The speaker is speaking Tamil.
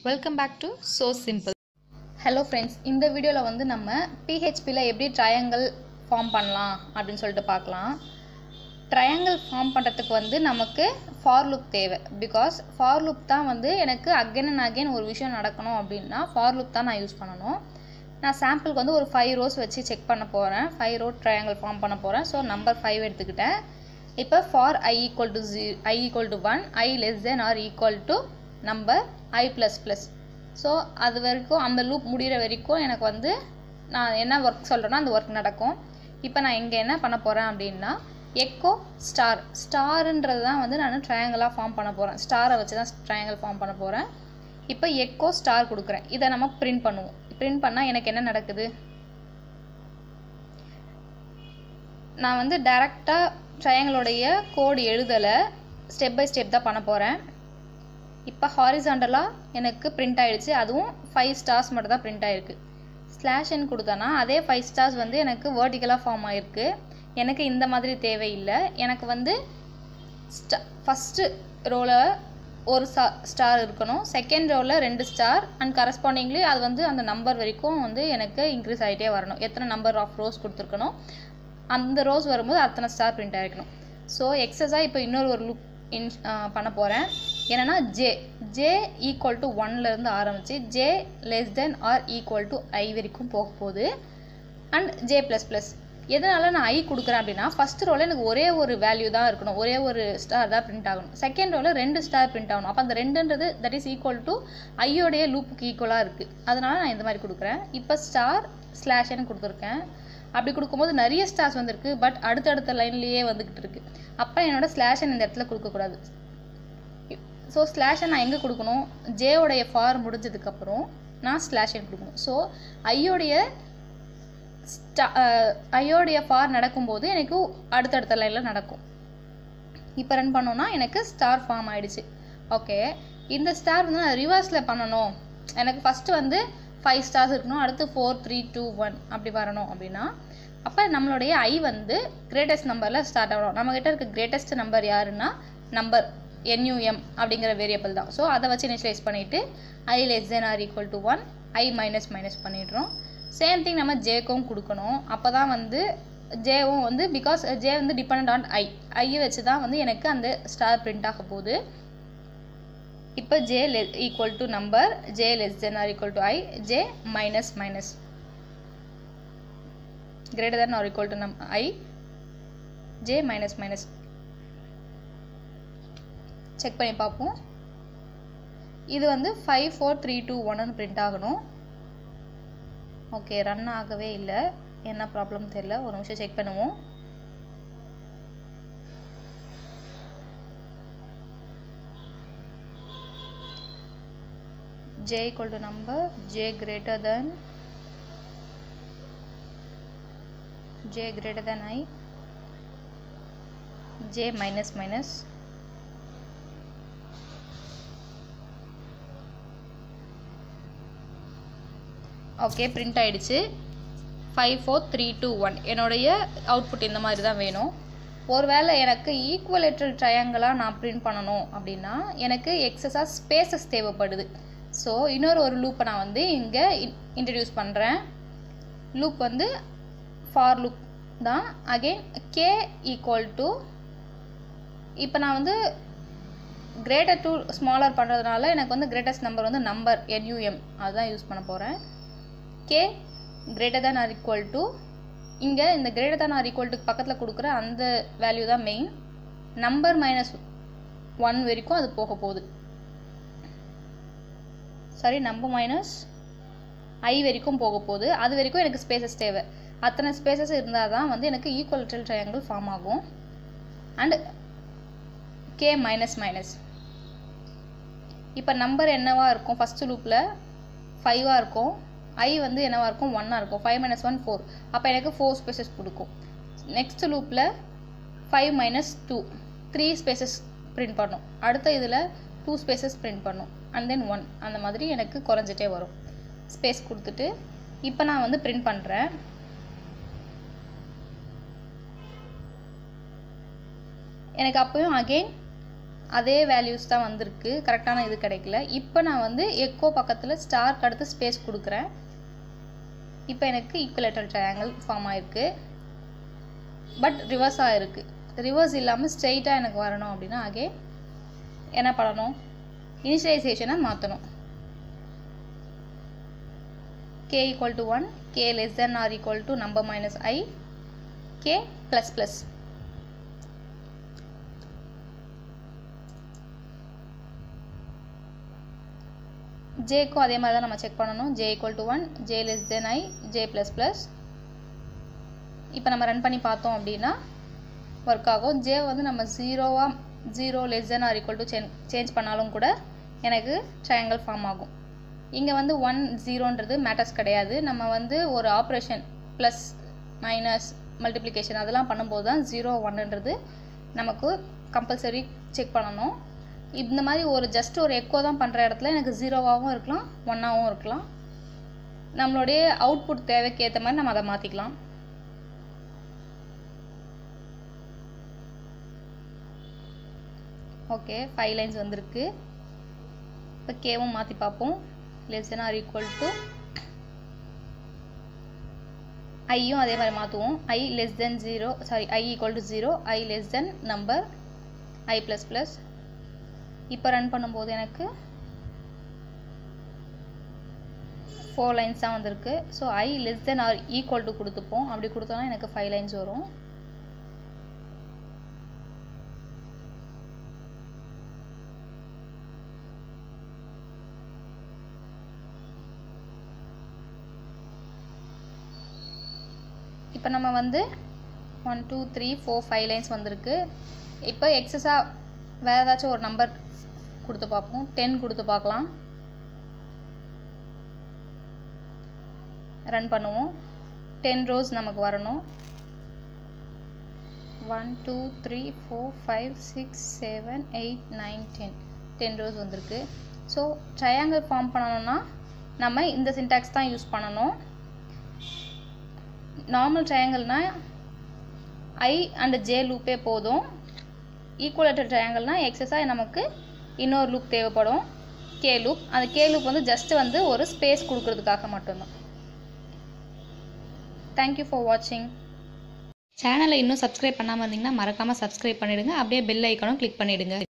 welcome back to so simple hello friends இந்த வீடியோவில் வந்து நம்ம பிஹெச்பியில் எப்படி ட்ரையாங்கிள் ஃபார்ம் பண்ணலாம் அப்படின்னு சொல்லிட்டு பார்க்கலாம் ட்ரையாங்கிள் ஃபார்ம் பண்ணுறதுக்கு வந்து நமக்கு ஃபார் லுக் தேவை பிகாஸ் ஃபார் லுக் தான் வந்து எனக்கு அகைன் அண்ட் அகைன் ஒரு விஷயம் நடக்கணும் அப்படின்னா ஃபார் லுக் தான் நான் யூஸ் பண்ணணும் நான் சாம்பிளுக்கு வந்து ஒரு ஃபைவ் ரோஸ் வச்சு செக் பண்ண போகிறேன் ஃபைவ் ரோ ட்ரையாங்கிள் ஃபார்ம் பண்ண போகிறேன் ஸோ நம்பர் ஃபைவ் எடுத்துக்கிட்டேன் இப்போ for i equal to G i equal to one i less than or equal to number i plus plus so அது வரைக்கும் அந்த லூப் முடிகிற வரைக்கும் எனக்கு வந்து நான் என்ன ஒர்க் சொல்கிறேனோ அந்த ஒர்க் நடக்கும் இப்போ நான் இங்கே என்ன பண்ண போகிறேன் அப்படின்னா எக்கோ ஸ்டார் ஸ்டாருன்றது தான் வந்து நான் ட்ரையாங்கிளாக ஃபார்ம் பண்ண போகிறேன் ஸ்டாரை வச்சு தான் ட்ரையாங்கிள் ஃபார்ம் பண்ண போகிறேன் இப்போ எக்கோ ஸ்டார் கொடுக்குறேன் இதை நம்ம பிரிண்ட் பண்ணுவோம் பிரிண்ட் பண்ணால் எனக்கு என்ன நடக்குது நான் வந்து டைரெக்டாக ட்ரையாங்கிளோடைய கோடு எழுதலை ஸ்டெப் பை ஸ்டெப் தான் பண்ண போகிறேன் இப்போ ஹாரிசாண்டலாக எனக்கு பிரிண்ட் ஆகிடுச்சு அதுவும் ஃபைவ் ஸ்டார்ஸ் மட்டும் தான் பிரிண்ட் ஆகிருக்கு ஸ்லாஷ்ன்னு கொடுத்தேன்னா அதே ஃபைவ் ஸ்டார்ஸ் வந்து எனக்கு வேர்ட்டிக்கலாக ஃபார்ம் ஆகிருக்கு எனக்கு இந்த மாதிரி தேவையில்லை எனக்கு வந்து ஸ்டா ஃபஸ்ட்டு ரோவில் ஒரு ஸ்டா ஸ்டார் இருக்கணும் செகண்ட் ரோவில் ரெண்டு ஸ்டார் அண்ட் கரஸ்பாண்டிங்லி அது வந்து அந்த நம்பர் வரைக்கும் வந்து எனக்கு இன்க்ரீஸ் ஆகிட்டே வரணும் எத்தனை நம்பர் ஆஃப் ரோஸ் கொடுத்துருக்கணும் அந்த ரோஸ் வரும்போது அத்தனை ஸ்டார் பிரிண்ட் ஆகிருக்கணும் ஸோ எக்ஸஸாக இப்போ இன்னொரு ஒரு லுக் இன் பண்ண போகிறேன் என்னென்னா ஜே ஜே ஈக்குவல் டு ஒன்லேருந்து ஆரம்பித்து j less than or equal to i வரைக்கும் போக போகுது அண்ட் ஜே ப்ளஸ் ப்ளஸ் எதனால் நான் ஐ கொடுக்குறேன் அப்படின்னா ஃபஸ்ட் ரோவில் எனக்கு ஒரே ஒரு வேல்யூ தான் இருக்கணும் ஒரே ஒரு ஸ்டார் தான் பிரிண்ட் ஆகணும் செகண்ட் ரோவில் ரெண்டு ஸ்டார் பிரிண்ட் ஆகணும் அப்போ அந்த ரெண்டுன்றது தட் இஸ் ஈக்குவல் டு ஐயோடைய லூப்புக்கு ஈக்குவலாக இருக்குது அதனால் நான் இந்த மாதிரி கொடுக்குறேன் இப்போ ஸ்டார் ஸ்லாஷ்னு கொடுத்துருக்கேன் அப்படி கொடுக்கும்போது நிறைய ஸ்டார்ஸ் வந்திருக்கு பட் அடுத்தடுத்த லைன்லேயே வந்துக்கிட்டு இருக்கு அப்போ என்னோட ஸ்லாஷன் இந்த இடத்துல கொடுக்கக்கூடாது ஸோ ஸ்லாஷை நான் எங்கே கொடுக்கணும் ஜேவோடைய ஃபார் முடிஞ்சதுக்கப்புறம் நான் ஸ்லாஷன் கொடுக்கணும் ஸோ ஐயோடைய ஸ்டா ஐயோடைய ஃபார் நடக்கும்போது எனக்கு அடுத்தடுத்த லைனில் நடக்கும் இப்போ ரன் பண்ணோன்னா எனக்கு ஸ்டார் ஃபார்ம் ஆகிடுச்சு ஓகே இந்த ஸ்டார் வந்து நான் ரிவர்ஸில் பண்ணணும் எனக்கு ஃபஸ்ட்டு வந்து ஃபைவ் ஸ்டார்ஸ் இருக்கணும் அடுத்து ஃபோர் த்ரீ டூ ஒன் அப்படி வரணும் அப்படின்னா அப்போ நம்மளுடைய ஐ வந்து கிரேட்டஸ்ட் நம்பரில் ஸ்டார்ட் ஆகணும் நம்மக்கிட்ட இருக்க கிரேட்டஸ்ட் நம்பர் யாருன்னா நம்பர் என்யூஎம் அப்படிங்கிற வேரியபிள் தான் ஸோ அதை வச்சு இனிஷியலைஸ் பண்ணிவிட்டு i less than or equal to one i minus minus பண்ணிடுறோம் சேம் திங் நம்ம ஜேக்கும் கொடுக்கணும் அப்போ தான் வந்து ஜேவும் வந்து பிகாஸ் ஜே வந்து டிபெண்ட் ஆன் ஐ ஐயை வச்சு தான் வந்து எனக்கு அந்த ஸ்டார் பிரிண்ட் ஆக போகுது இப்போ j less equal to number j less than or equal to i j minus minus greater than or equal to num i j minus minus check பண்ணி பார்ப்போம் இது வந்து ஃபைவ் ஃபோர் த்ரீ டூ ஒன்னு பிரிண்ட் ஆகணும் ஓகே ரன் ஆகவே இல்லை என்ன ப்ராப்ளம் தெரியல ஒரு நிமிஷம் செக் பண்ணுவோம் j equal to number j greater than j greater than i j minus minus okay print ஆயிடுச்சு five four three two one என்னுடைய அவுட்புட் இந்த மாதிரி தான் வேணும் ஒருவேளை எனக்கு ஈக்குவலேட்டர் ட்ரையாங்கிளாக நான் பிரிண்ட் பண்ணணும் அப்படின்னா எனக்கு எக்ஸஸாக ஸ்பேசஸ் தேவைப்படுது ஸோ இன்னொரு ஒரு லூப்பை நான் வந்து இங்கே இன்ட்ரடியூஸ் பண்ணுறேன் லூப் வந்து ஃபார் லுக் தான் அகெயின் கே ஈக்குவல் டு இப்போ நான் வந்து கிரேட்டர் டு ஸ்மாலர் பண்ணுறதுனால எனக்கு வந்து கிரேட்டஸ்ட் நம்பர் வந்து நம்பர் என்யூஎம் அதுதான் யூஸ் பண்ண போகிறேன் k greater than or equal to இங்கே இந்த greater than or equal to பக்கத்தில் கொடுக்குற அந்த வேல்யூ தான் மெயின் நம்பர் மைனஸ் ஒன் வரைக்கும் அது போக போகுது சாரி நம்பர் மைனஸ் ஐ வரைக்கும் போக போகுது அது வரைக்கும் எனக்கு ஸ்பேசஸ் தேவை அத்தனை ஸ்பேசஸ் இருந்தால் தான் வந்து எனக்கு ஈக்குவலிட்டல் ட்ரையாங்கிள் ஃபார்ம் ஆகும் அண்ட் கே மைனஸ் மைனஸ் இப்போ நம்பர் என்னவாக இருக்கும் ஃபஸ்ட்டு லூப்பில் ஃபைவாக இருக்கும் ஐ வந்து என்னவாக இருக்கும் ஒன்னாக இருக்கும் ஃபைவ் மைனஸ் ஒன் ஃபோர் அப்போ எனக்கு ஃபோர் ஸ்பேசஸ் கொடுக்கும் நெக்ஸ்ட் லூப்பில் five minus two three spaces print பண்ணும் அடுத்த இதில் டூ ஸ்பேசஸ் பிரிண்ட் பண்ணும் அண்ட் தென் ஒன் அந்த மாதிரி எனக்கு குறைஞ்சிட்டே வரும் ஸ்பேஸ் கொடுத்துட்டு இப்போ நான் வந்து பிரிண்ட் பண்ணுறேன் எனக்கு அப்போயும் அகெயின் அதே வேல்யூஸ் தான் வந்திருக்கு கரெக்டான இது கிடைக்கல இப்போ நான் வந்து எக்கோ பக்கத்தில் ஸ்டார்க்கு அடுத்து ஸ்பேஸ் கொடுக்குறேன் இப்போ எனக்கு ஈக்குவலேட்டர் ட்ரையாங்கிள் ஃபார்ம் ஆயிருக்கு பட் ரிவர்ஸ் ஆகிருக்கு ரிவர்ஸ் இல்லாமல் ஸ்ட்ரெயிட்டாக எனக்கு வரணும் அப்படின்னா ஆகே என்ன பண்ணணும் இனிஷியலைசேஷனை மாற்றணும் k equal to 1 k less than or equal to number minus i k plus plus ஜேக்கும் அதே மாதிரி தான் நம்ம செக் பண்ணணும் j equal to one j less than i j plus plus இப்போ நம்ம ரன் பண்ணி பார்த்தோம் அப்படின்னா ஒர்க் ஆகும் ஜே வந்து நம்ம ஜீரோவாக zero less than or equal to change பண்ணாலும் கூட எனக்கு ட்ரையாங்கிள் ஃபார்ம் ஆகும் இங்கே வந்து ஒன் ஜீரோன்றது மேட்டர்ஸ் கிடையாது நம்ம வந்து ஒரு ஆப்ரேஷன் ப்ளஸ் மைனஸ் மல்டிப்ளிகேஷன் அதெல்லாம் பண்ணும்போது தான் ஜீரோ ஒன்னுன்றது நமக்கு கம்பல்சரி செக் பண்ணணும் இந்த மாதிரி ஒரு ஜஸ்ட் ஒரு எக்கோ தான் பண்ணுற இடத்துல எனக்கு ஜீரோவாகவும் இருக்கலாம் ஒன்னாகவும் இருக்கலாம் நம்மளுடைய அவுட்புட் தேவைக்கு ஏற்ற மாதிரி நம்ம அதை மாற்றிக்கலாம் ஓகே ஃபைவ் லைன்ஸ் வந்திருக்கு இப்போ கேவும் மாற்றி பார்ப்போம் less than or equal to ஐயும் அதே மாதிரி மாற்றுவோம் i less than zero sorry i equal to zero i less than number i plus plus இப்போ ரன் பண்ணும்போது எனக்கு ஃபோர் லைன்ஸ் தான் வந்திருக்கு so i less than or equal to கொடுத்துப்போம் அப்படி கொடுத்தோன்னா எனக்கு ஃபைவ் லைன்ஸ் வரும் இப்போ நம்ம வந்து one two three four five lines வந்திருக்கு இப்போ எக்ஸஸாக வேறு ஏதாச்சும் ஒரு நம்பர் கொடுத்து பார்ப்போம் டென் கொடுத்து பார்க்கலாம் ரன் பண்ணுவோம் டென் ரோஸ் நமக்கு வரணும் one two three four five six seven eight nine ten ten rows வந்திருக்கு ஸோ ட்ரையாங்கிள் ஃபார்ம் பண்ணணும்னா நம்ம இந்த சின்டாக்ஸ் தான் யூஸ் பண்ணணும் நார்மல் ட்ரையாங்கிள்னா ஐ அண்ட் ஜே லூப்பே போதும் ஈக்குவலேட்டர் ட்ரையாங்கிள்னா எக்ஸஸாக நமக்கு இன்னொரு லூப் தேவைப்படும் கே லூப் அந்த கே லூப் வந்து ஜஸ்ட் வந்து ஒரு ஸ்பேஸ் கொடுக்கறதுக்காக மட்டும்தான் தேங்க்யூ ஃபார் வாட்சிங் சேனலை இன்னும் சப்ஸ்கிரைப் பண்ணாமல் இருந்தீங்கன்னா மறக்காமல் சப்ஸ்கிரைப் பண்ணிடுங்க அப்படியே பெல் ஐக்கானும் கிளிக் பண்ணிடுங்க